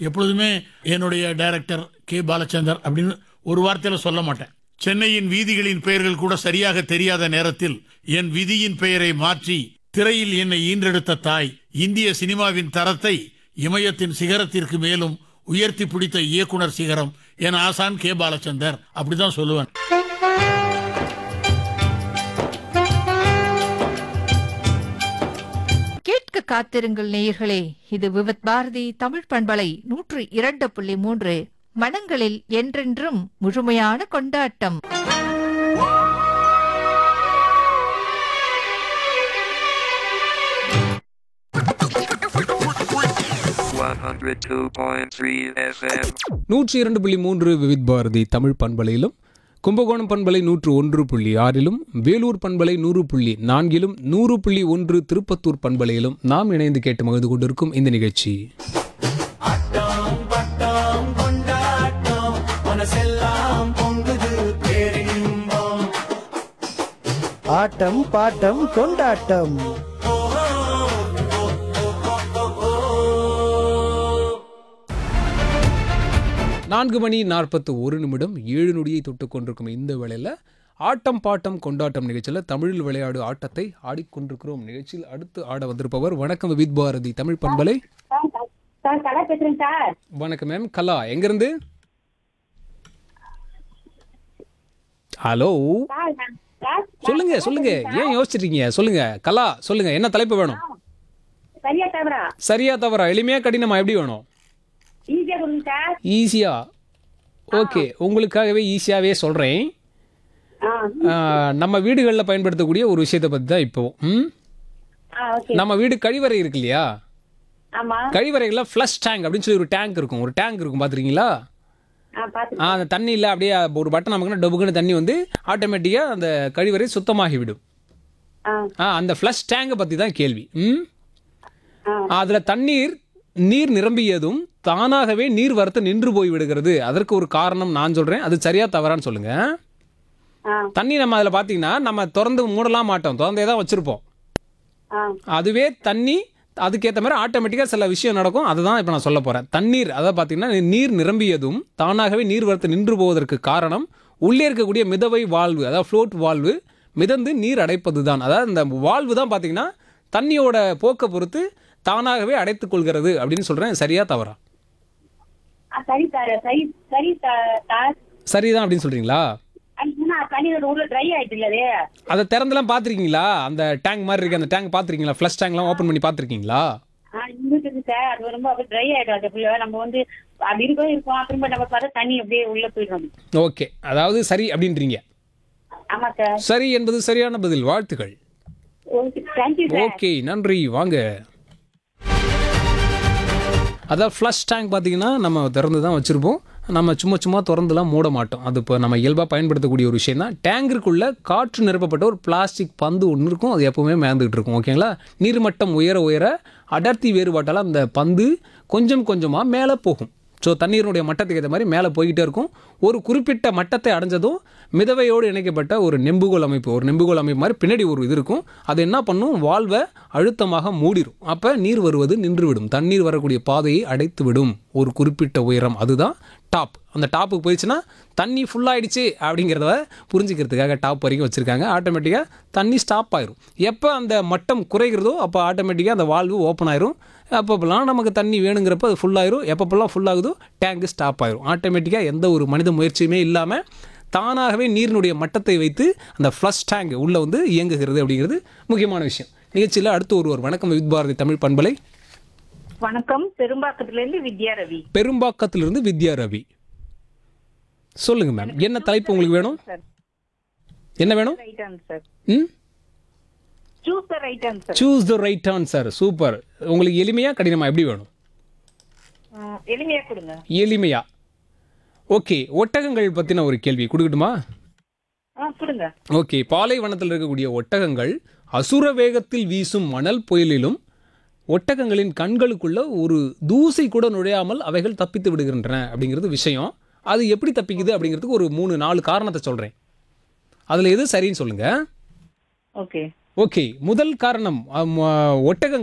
எப்பொழுதுமே என்னுடைய director K Balachander அப்படின்னு ஒரு வார்த்தையில சொல்ல மாட்டேன் சென்னையின் வீதிகளின் பெயர்கள் கூட சரியாக தெரியாத நேரத்தில் என் விதியின் பெயரை மாற்றி திரையில் என்னை ஈன்றெடுத்த தாய் இந்திய சினிமாவின் தரத்தை இமயத்தின் சிகரத்திற்கு மேலும் உயர்த்தி பிடித்த இயக்குனர் சிகரம் என் ஆசான் கே பாலச்சந்தர் அப்படிதான் சொல்லுவேன் கேட்க காத்திருங்கள் நேயர்களே இது விவத் பாரதி தமிழ் பண்பலை நூற்று இரண்டு புள்ளி மூன்று மனங்களில் என்றென்றும் முழுமையான கொண்டாட்டம் 102.3 FM. நூற்றி இரண்டு புள்ளி மூன்று விவித் பாரதி தமிழ் பண்பலையிலும் கும்பகோணம் பண்பலை நூற்று ஒன்று புள்ளி ஆறிலும் வேலூர் பண்பலை நூறு புள்ளி நான்கிலும் நூறு புள்ளி ஒன்று திருப்பத்தூர் பண்பலையிலும் நாம் இணைந்து கேட்டு மகிழ்ந்து கொண்டிருக்கும் இந்த நிகழ்ச்சி ஆட்டம் பாட்டம் கொண்டாட்டம் நான்கு மணி நாற்பத்து ஒரு நிமிடம் ஏழு நொடியை தொட்டு கொண்டிருக்கும் இந்த வேளையில் ஆட்டம் பாட்டம் கொண்டாட்டம் நிகழ்ச்சியில் தமிழில் விளையாடு ஆட்டத்தை ஆடிக்கொண்டிருக்கிறோம் நிகழ்ச்சியில் அடுத்து ஆட வந்திருப்பவர் வணக்கம் விவித் பாரதி தமிழ் பண்பலை சார் சார் கலா பேசுறேன் சார் வணக்கம் மேம் கலா எங்கிருந்து ஹலோ சார் நான் சார் சொல்லுங்க சொல்லுங்க ஏன் யோசிச்சிருக்கீங்க சொல்லுங்க கலா சொல்லுங்க என்ன தலைப்பு வேணும் சரியா தவிரா சரியா தவறா எளிமையா கடினமா எப்படி வேணும் ஈஸியா கொடுங்க சார் ஈஸியா ஓகே உங்களுக்காகவே ஈஸியாவே சொல்றேன் ஆ ஆ, நம்ம வீடுகளில் பயன்படுத்தக்கூடிய ஒரு விஷயத்தை பத்தி தான் இப்போ ம் ஆ ஓகே நம்ம வீடு கழிவறை இருக்கு இல்லையா ஆமா கழிவறையில் ஃப்ளஷ் டேங்க் அப்படின்னு சொல்லி ஒரு டேங்க் இருக்கும் ஒரு டேங்க் இருக்கும் பார்த்துருக்கீங்களா ஆ பாத்து ஆ அந்த தண்ணி இல்லை அப்படியே ஒரு பட்டன் நமக்குன்னா டொபுக்குன்னு தண்ணி வந்து ஆட்டோமேட்டிக்காக அந்த கழிவறை சுத்தமாகி விடும் ஆ ஆ அந்த ஃப்ளஷ் டேங்கை பற்றி தான் கேள்வி ம் ஆ அதில் தண்ணீர் நீர் நிரம்பியதும் தானாகவே நீர் வரத்து நின்று போய் விடுகிறது அதற்கு ஒரு காரணம் நான் சொல்கிறேன் அது சரியா தவறான்னு சொல்லுங்க ஆ தண்ணி நம்ம அதில் பார்த்தீங்கன்னா நம்ம திறந்து மூடலாம் மாட்டோம் திறந்தே தான் வச்சுருப்போம் ஆ அதுவே தண்ணி அதுக்கேற்ற மாதிரி ஆட்டோமேட்டிக்காக சில விஷயம் நடக்கும் அதுதான் இப்போ நான் சொல்ல போகிறேன் தண்ணீர் அதை பார்த்தீங்கன்னா நீர் நிரம்பியதும் தானாகவே நீர் வரத்து நின்று போவதற்கு காரணம் உள்ளே இருக்கக்கூடிய மிதவை வாழ்வு அதாவது ஃப்ளோட் வாழ்வு மிதந்து நீர் அடைப்பது தான் அதாவது இந்த வாழ்வு தான் பார்த்தீங்கன்னா தண்ணியோட போக்கை பொறுத்து தானாகவே அடைத்துக் கொள்கிறது அப்படின்னு சொல்கிறேன் சரியா தவறா ஆ, சரி சார் சரி சரி சார் சார் சரிதான் அப்படின்னு சொல்கிறீங்களா அண்ணா தண்ணி உள்ள ட்ரை ஆயிட்டு இல்லதே அதை திறந்துலாம் பார்த்துருக்கீங்களா அந்த டேங்க் மாதிரி இருக்கு அந்த டேங்க் பார்த்துருக்கீங்களா ஃப்ளஷ் டேங்க்லாம் ஓப்பன் பண்ணி பார்த்துருக்கீங்களா ஆ இருக்குது சார் அது ரொம்ப அப்படியே ட்ரை ஆயிடும் அது full ஆ. நம்ம வந்து அப்படி இருக்கவும் இருக்கும் திரும்ப நம்ம பார்த்தா தண்ணி அப்படியே உள்ள போயிடும் ஓகே அதாவது சரி அப்படின்றீங்க ஆமா சார் சரி என்பது சரியான பதில் வாழ்த்துக்கள் ஓகே தேங்க்யூ சார் ஓகே நன்றி வாங்க அதான் ஃப்ளஷ் டேங்க் பார்த்தீங்கன்னா நம்ம திறந்து தான் வச்சுருப்போம் நம்ம சும்மா சும்மா திறந்துலாம் மூட மாட்டோம் அது இப்போ நம்ம இயல்பாக பயன்படுத்தக்கூடிய ஒரு விஷயம் தான் டேங்கிற்குள்ளே காற்று நிரப்பப்பட்ட ஒரு பிளாஸ்டிக் பந்து ஒன்று இருக்கும் அது எப்போவுமே மேந்துக்கிட்டு இருக்கும் ஓகேங்களா நீர்மட்டம் உயர உயர அடர்த்தி வேறுபாட்டால் அந்த பந்து கொஞ்சம் கொஞ்சமாக மேலே போகும் ஸோ தண்ணீரினுடைய மட்டத்துக்கு ஏற்ற மாதிரி மேலே போய்கிட்டே இருக்கும் ஒரு குறிப்பிட்ட மட்டத்தை அடைஞ்சதும் மிதவையோடு இணைக்கப்பட்ட ஒரு நெம்புகோல் அமைப்பு ஒரு நெம்புகோல் அமைப்பு மாதிரி பின்னாடி ஒரு இது இருக்கும் அது என்ன பண்ணும் வால்வை அழுத்தமாக மூடிடும் அப்போ நீர் வருவது நின்றுவிடும் தண்ணீர் வரக்கூடிய பாதையை அடைத்து விடும் ஒரு குறிப்பிட்ட உயரம் அதுதான் டாப் அந்த டாப்புக்கு போயிடுச்சுன்னா தண்ணி ஃபுல்லாகிடுச்சு அப்படிங்கிறத புரிஞ்சுக்கிறதுக்காக டாப் வரைக்கும் வச்சுருக்காங்க ஆட்டோமேட்டிக்காக தண்ணி ஸ்டாப் ஆயிரும் எப்போ அந்த மட்டம் குறைகிறதோ அப்போ ஆட்டோமேட்டிக்காக அந்த வால்வு ஓப்பன் ஆயிரும் அப்பப்போலாம் நமக்கு தண்ணி வேணுங்கிறப்ப அது ஃபுல்லாயிரும் எப்பப்பெல்லாம் ஃபுல் ஆகுதோ டேங்கு ஸ்டாப் ஆயிரும் ஆட்டோமேட்டிக்காக எந்த ஒரு மனித முயற்சியுமே இல்லாமல் தானாகவே நீரினுடைய மட்டத்தை வைத்து அந்த ஃப்ளஷ் டேங்க் உள்ளே வந்து இயங்குகிறது அப்படிங்கிறது முக்கியமான விஷயம் நிகழ்ச்சியில் அடுத்து ஒருவர் வணக்கம் வித் பாரதி தமிழ் பண்பலை வணக்கம் பெரும்பாக்கத்துல இருந்து வித்யா ரவி பெரும்பாக்கத்திலிருந்து வித்யா ரவி சொல்லுங்க மேம் என்ன தலைப்பு உங்களுக்கு வேணும் சார் என்ன வேணும் ரைட் ஆன்சர் ம் choose the right answer choose the right answer super உங்களுக்கு எளிமையா கடினமா எப்படி வேணும் எளிமையா கொடுங்க எளிமையா ஓகே ஒட்டகங்கள் பற்றின ஒரு கேள்வி கொடுக்கட்டுமா ஆ கொடுங்க ஓகே பாலைவனத்தில் இருக்கக்கூடிய ஒட்டகங்கள் அசுர வேகத்தில் வீசும் மணல் புயலிலும் ஒட்டகங்களின் கண்களுக்குள்ள ஒரு தூசி கூட நுழையாமல் அவைகள் தப்பித்து விடுகின்றன அப்படிங்கிறது விஷயம் அது எப்படி தப்பிக்குது அப்படிங்கிறதுக்கு ஒரு மூணு நாலு காரணத்தை சொல்கிறேன் அதில் எது சரின்னு சொல்லுங்கள் ஓகே ஓகே முதல் காரணம் அம், ஒட்டகங்கள்